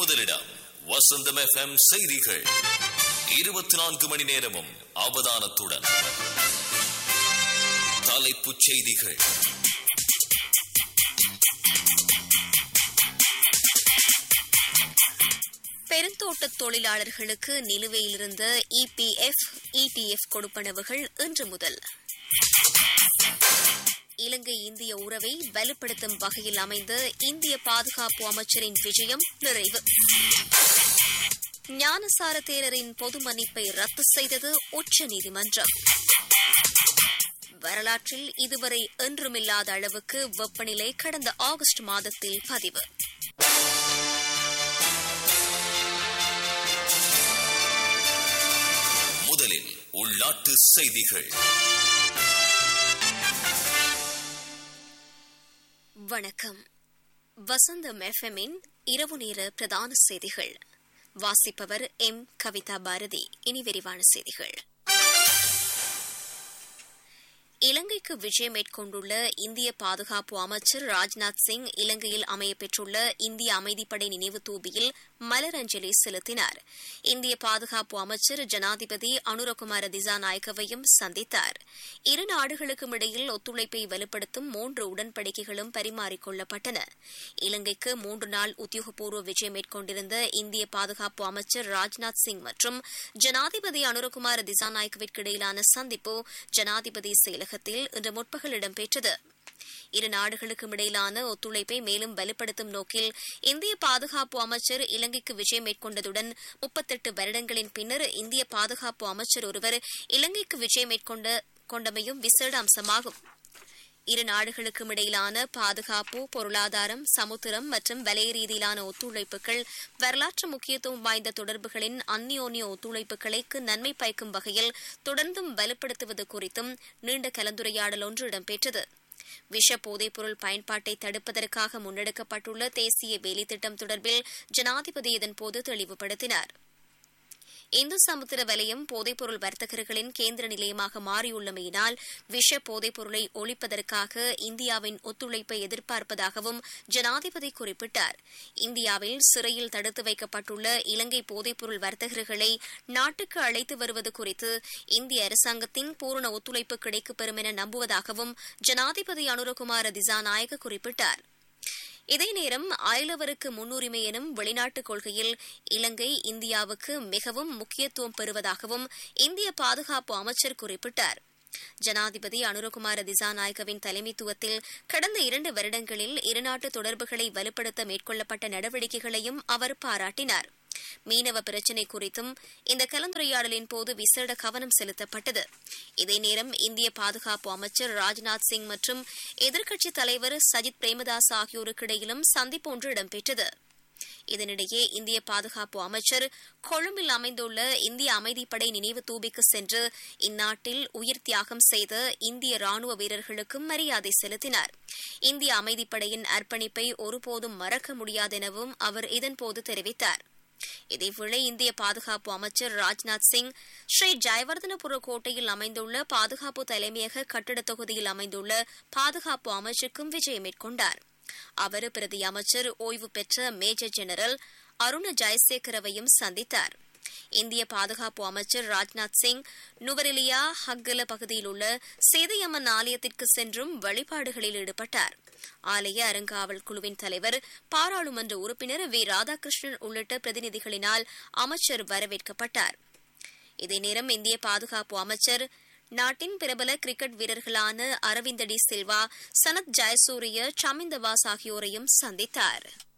முதலிடம் வசந்தம் எஃப்எம் செய்திகள் இருபத்தி நான்கு மணி நேரமும் அவதானத்துடன் தலைப்புச் செய்திகள் பெருந்தோட்ட தொழிலாளர்களுக்கு நிலுவையில் இருந்த இபிஎஃப் இடிஎஃப் கொடுப்பனவுகள் இன்று முதல் இலங்கை இந்திய உறவை வலுப்படுத்தும் வகையில் அமைந்த இந்திய பாதுகாப்பு அமைச்சரின் விஜயம் நிறைவு ஞானசார தேரரின் பொது மன்னிப்பை ரத்து செய்தது உச்சநீதிமன்றம் வரலாற்றில் இதுவரை என்றுமில்லாத அளவுக்கு வெப்பநிலை கடந்த ஆகஸ்ட் மாதத்தில் பதிவு முதலில் உள்நாட்டு செய்திகள் வணக்கம் வசந்தம் எஃப்எம்மின் இரவு நேர பிரதான செய்திகள் வாசிப்பவர் எம் கவிதா பாரதி இனி விரிவான செய்திகள் இலங்கைக்கு விஜயம் மேற்கொண்டுள்ள இந்திய பாதுகாப்பு அமைச்சர் ராஜ்நாத் சிங் இலங்கையில் அமையப்பெற்றுள்ள இந்திய அமைதிப்படை நினைவு தூபியில் மலரஞ்சலி செலுத்தினார் இந்திய பாதுகாப்பு அமைச்சர் ஜனாதிபதி அனுரகுமார திசாநாயக்கவையும் சந்தித்தார் இரு நாடுகளுக்கும் இடையில் ஒத்துழைப்பை வலுப்படுத்தும் மூன்று உடன்படிக்கைகளும் பரிமாறிக்கொள்ளப்பட்டன இலங்கைக்கு மூன்று நாள் உத்தியோகபூர்வ விஜயம் மேற்கொண்டிருந்த இந்திய பாதுகாப்பு அமைச்சர் ராஜ்நாத் சிங் மற்றும் ஜனாதிபதி அனுரகுமார திசாநாயக்கவிற்கு இடையிலான சந்திப்பு ஜனாதிபதி செயலகத்தில் இன்று முற்பகல் இடம்பெற்றது இரு நாடுகளுக்கும் இடையிலான ஒத்துழைப்பை மேலும் வலுப்படுத்தும் நோக்கில் இந்திய பாதுகாப்பு அமைச்சர் இலங்கைக்கு விஜயம் மேற்கொண்டதுடன் முப்பத்தெட்டு வருடங்களின் பின்னர் இந்திய பாதுகாப்பு அமைச்சர் ஒருவர் இலங்கைக்கு விஜயம் மேற்கொண்ட கொண்டமையும் விசேட அம்சமாகும் இரு நாடுகளுக்கும் இடையிலான பாதுகாப்பு பொருளாதாரம் சமுத்திரம் மற்றும் வலய ரீதியிலான ஒத்துழைப்புகள் வரலாற்று முக்கியத்துவம் வாய்ந்த தொடர்புகளின் அந்நியோன்ய ஒத்துழைப்புகளுக்கு நன்மை பயக்கும் வகையில் தொடர்ந்தும் வலுப்படுத்துவது குறித்தும் நீண்ட கலந்துரையாடல் ஒன்று இடம்பெற்றது விஷ போதைப்பொருள் பயன்பாட்டை தடுப்பதற்காக முன்னெடுக்கப்பட்டுள்ள தேசிய வேலைத்திட்டம் தொடர்பில் ஜனாதிபதி இதன்போது தெளிவுபடுத்தினார் இந்து சமுத்திர வலயம் போதைப்பொருள் வர்த்தகர்களின் கேந்திர நிலையமாக மாறியுள்ளமையினால் விஷ போதைப்பொருளை ஒழிப்பதற்காக இந்தியாவின் ஒத்துழைப்பை எதிர்பார்ப்பதாகவும் ஜனாதிபதி குறிப்பிட்டார் இந்தியாவில் சிறையில் தடுத்து வைக்கப்பட்டுள்ள இலங்கை போதைப்பொருள் வர்த்தகர்களை நாட்டுக்கு அழைத்து வருவது குறித்து இந்திய அரசாங்கத்தின் பூரண ஒத்துழைப்பு கிடைக்கப்பெறும் என நம்புவதாகவும் ஜனாதிபதி அனுரகுமார திசாநாயக குறிப்பிட்டார் இதே நேரம் அயலவருக்கு முன்னுரிமை எனும் வெளிநாட்டுக் கொள்கையில் இலங்கை இந்தியாவுக்கு மிகவும் முக்கியத்துவம் பெறுவதாகவும் இந்திய பாதுகாப்பு அமைச்சர் குறிப்பிட்டார் ஜனாதிபதி அனுரகுமார திசாநாயகவின் தலைமைத்துவத்தில் கடந்த இரண்டு வருடங்களில் இருநாட்டு தொடர்புகளை வலுப்படுத்த மேற்கொள்ளப்பட்ட நடவடிக்கைகளையும் அவர் பாராட்டினார் மீனவ பிரச்சினை குறித்தும் இந்த கலந்துரையாடலின் போது விசேட கவனம் செலுத்தப்பட்டது இதே நேரம் இந்திய பாதுகாப்பு அமைச்சர் ராஜ்நாத் சிங் மற்றும் எதிர்க்கட்சித் தலைவர் சஜித் பிரேமதாஸ் ஆகியோருக்கு இடையிலும் சந்திப்பு ஒன்று இடம்பெற்றது இதனிடையே இந்திய பாதுகாப்பு அமைச்சர் கொழும்பில் அமைந்துள்ள இந்திய அமைதிப்படை நினைவு தூபிக்கு சென்று இந்நாட்டில் உயிர் தியாகம் செய்த இந்திய ராணுவ வீரர்களுக்கும் மரியாதை செலுத்தினார் இந்திய அமைதிப்படையின் அர்ப்பணிப்பை ஒருபோதும் மறக்க முடியாதெனவும் அவர் இதன்போது தெரிவித்தார் இதேவேளை இந்திய பாதுகாப்பு அமைச்சர் ராஜ்நாத் சிங் ஸ்ரீ ஜெயவர்தனபுர கோட்டையில் அமைந்துள்ள பாதுகாப்பு தலைமையக கட்டிடத் தொகுதியில் அமைந்துள்ள பாதுகாப்பு அமைச்சுக்கும் விஜயம் மேற்கொண்டார் அவர் பிரதி அமைச்சர் ஓய்வு பெற்ற மேஜர் ஜெனரல் அருண ஜெயசேகரவையும் சந்தித்தார் இந்திய பாதுகாப்பு அமைச்சர் ராஜ்நாத் சிங் நுவரெலியா ஹக்கல பகுதியில் உள்ள சேதையம்மன் ஆலயத்திற்கு சென்றும் வழிபாடுகளில் ஈடுபட்டார் ஆலய அறங்காவல் குழுவின் தலைவர் பாராளுமன்ற உறுப்பினர் வி ராதாகிருஷ்ணன் உள்ளிட்ட பிரதிநிதிகளினால் அமைச்சர் வரவேற்கப்பட்டார் இதே நேரம் இந்திய பாதுகாப்பு அமைச்சர் நாட்டின் பிரபல கிரிக்கெட் வீரர்களான அரவிந்த டி சில்வா சனத் ஜெயசூரிய சமிந்தவாஸ் ஆகியோரையும் சந்தித்தார்